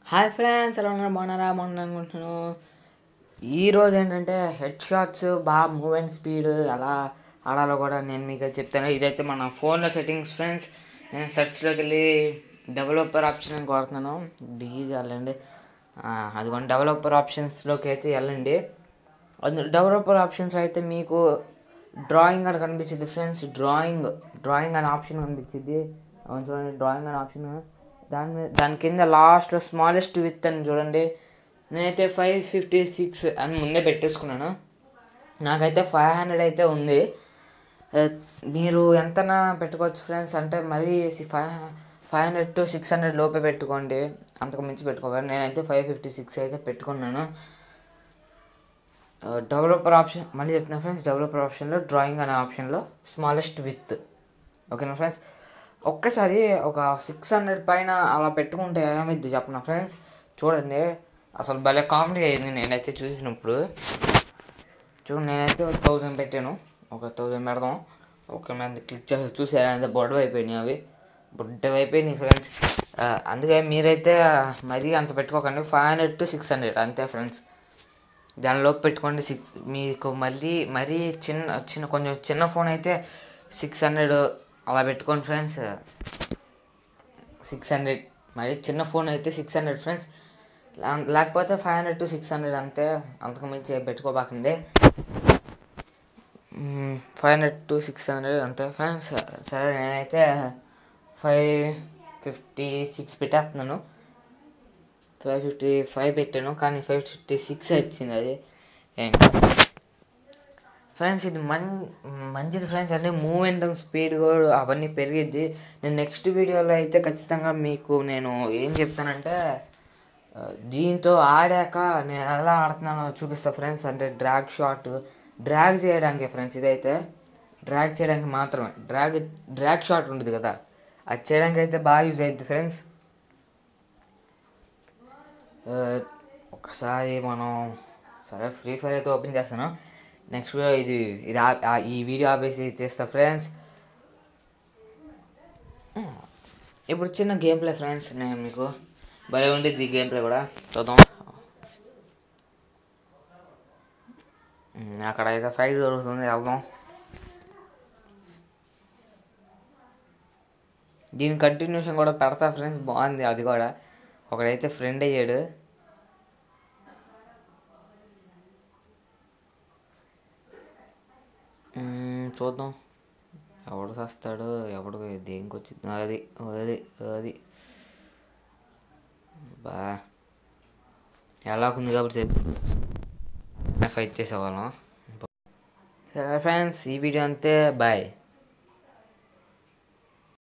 hi friends ఎలా ఉన్నారు బాగున్నారా బాగున్నారు అనుకుంటున్నాను ఈ రోజు ఏంటంటే హెడ్ షాట్స్ బాగా మూవ్ అండ్ స్పీడ్ ఎలా ఆడాలో కూడా నేను మీకు చెప్తాను ఇదైతే మన ఫోన్లో సెట్టింగ్స్ ఫ్రెండ్స్ నేను సెర్చ్లోకి వెళ్ళి డెవలపర్ ఆప్షన్ అని కొడుతున్నాను డీజ్ వెళ్ళండి అదిగోండి డెవలపర్ ఆప్షన్స్లోకి అయితే వెళ్ళండి అందులో డెవలపర్ ఆప్షన్స్ అయితే మీకు డ్రాయింగ్ అని కనిపించింది ఫ్రెండ్స్ డ్రాయింగ్ డ్రాయింగ్ అనే ఆప్షన్ కనిపించింది అవును చూడండి డ్రాయింగ్ అనే ఆప్షన్ దాని మీద దాని కింద లాస్ట్లో స్మాలెస్ట్ విత్ అని చూడండి నేనైతే ఫైవ్ ఫిఫ్టీ సిక్స్ అని ముందే పెట్టేసుకున్నాను నాకైతే ఫైవ్ హండ్రెడ్ అయితే ఉంది ఆ, మీరు ఎంతనా పెట్టుకోవచ్చు ఫ్రెండ్స్ అంటే మరీ five five hundred to six hundred లోపే పెట్టుకోండి అంతకు మించి పెట్టుకోకండి నేనైతే ఫైవ్ ఫిఫ్టీ సిక్స్ అయితే పెట్టుకున్నాను డెవలపర్ ఆప్షన్ మళ్ళీ చెప్తున్నా ఫ్రెండ్స్ డెవలపర్ ఆప్షన్లో డ్రాయింగ్ అనే ఆప్షన్లో స్మాలెస్ట్ విత్ ఓకేనా ఫ్రెండ్స్ ఒక్కసారి ఒక సిక్స్ హండ్రెడ్ పైన అలా పెట్టుకుంటే ఏమైంది చెప్పనా ఫ్రెండ్స్ చూడండి అసలు భలే కామెడీ అయింది నేనైతే చూసినప్పుడు చూడండి నేనైతే ఒక థౌజండ్ పెట్టాను ఒక థౌజండ్ పెడదాం ఒక మీద క్లిక్ చేసి చూసారా అంతే బొడ్డు అయిపోయినాయి అవి బొడ్డు అయిపోయినాయి ఫ్రెండ్స్ అందుకే మీరైతే మరీ అంత పెట్టుకోకండి five hundred to six hundred అంతే ఫ్రెండ్స్ దానిలోపు పెట్టుకోండి సిక్స్ మీకు మళ్ళీ మరీ చిన్న చిన్న కొంచెం చిన్న ఫోన్ అయితే సిక్స్ హండ్రెడ్ అలా పెట్టుకోండి ఫ్రెండ్స్ సిక్స్ హండ్రెడ్ మరీ చిన్న ఫోన్ అయితే సిక్స్ హండ్రెడ్ ఫ్రెండ్స్ లేకపోతే five hundred to six hundred అంతే అంతకు మించి ఏం పెట్టుకోబాకండి five hundred to six hundred అంతే ఫ్రెండ్స్ సరే నేనైతే ఫైవ్ ఫిఫ్టీ సిక్స్ పెట్టేస్తున్నాను ఫైవ్ ఫిఫ్టీ ఫైవ్ పెట్టాను కానీ ఫైవ్ ఫిఫ్టీ సిక్స్ వచ్చింది అది ఏంటి ఫ్రెండ్స్ ఇది మం మంచిది ఫ్రెండ్స్ అంటే మూమెంట్ స్పీడ్ కూడా అవన్నీ పెరిగిద్ది నేను నెక్స్ట్ వీడియోలో అయితే ఖచ్చితంగా మీకు నేను ఏం చెప్తానంటే ఆ, దీంతో ఆడాక నేను ఎలా ఆడుతున్నానో చూపిస్తా ఫ్రెండ్స్ అంటే డ్రాగ్ షాట్ డ్రాగ్ చేయడానికి ఫ్రెండ్స్ ఇదైతే డ్రాగ్ చేయడానికి మాత్రమే డ్రాగ్ డ్రాగ్ షాట్ ఉంటుంది కదా అది చేయడానికి అయితే బాగా యూజ్ అవుతుంది ఫ్రెండ్స్ ఆ, ఒకసారి మనం సరే ఫ్రీ ఫైర్ అయితే ఓపెన్ చేస్తాను నెక్స్ట్ వీడియో ఇది ఇది ఆ- ఆ- ఈ వీడియో ఆపేసి తీస్తా ఫ్రెండ్స్ ఇప్పుడు చిన్న గేమ్ ప్లే ఫ్రెండ్స్ నేను మీకు భలే ఉండేది ఈ గేమ్ ప్లే కూడా చూద్దాం ఉమ్, అక్కడ అయితే ఫైట్ జరుగుతుంది వెళ్దాం దీని కంటిన్యూషన్ కూడా పెడతా ఫ్రెండ్స్ బాగుంది అది కూడా ఒకడైతే ఫ్రెండ్ అయ్యాడు మ్మ్, చూద్దాం ఎవడు వస్తాడు ఎవడు దేనికి వచ్చింది అది అది అది బా ఎలా ఉంది కాబట్టి ఫైట్ చేసేవాళ్ళం సరే ఫ్రెండ్స్ ఈ వీడియో అంతే బాయ్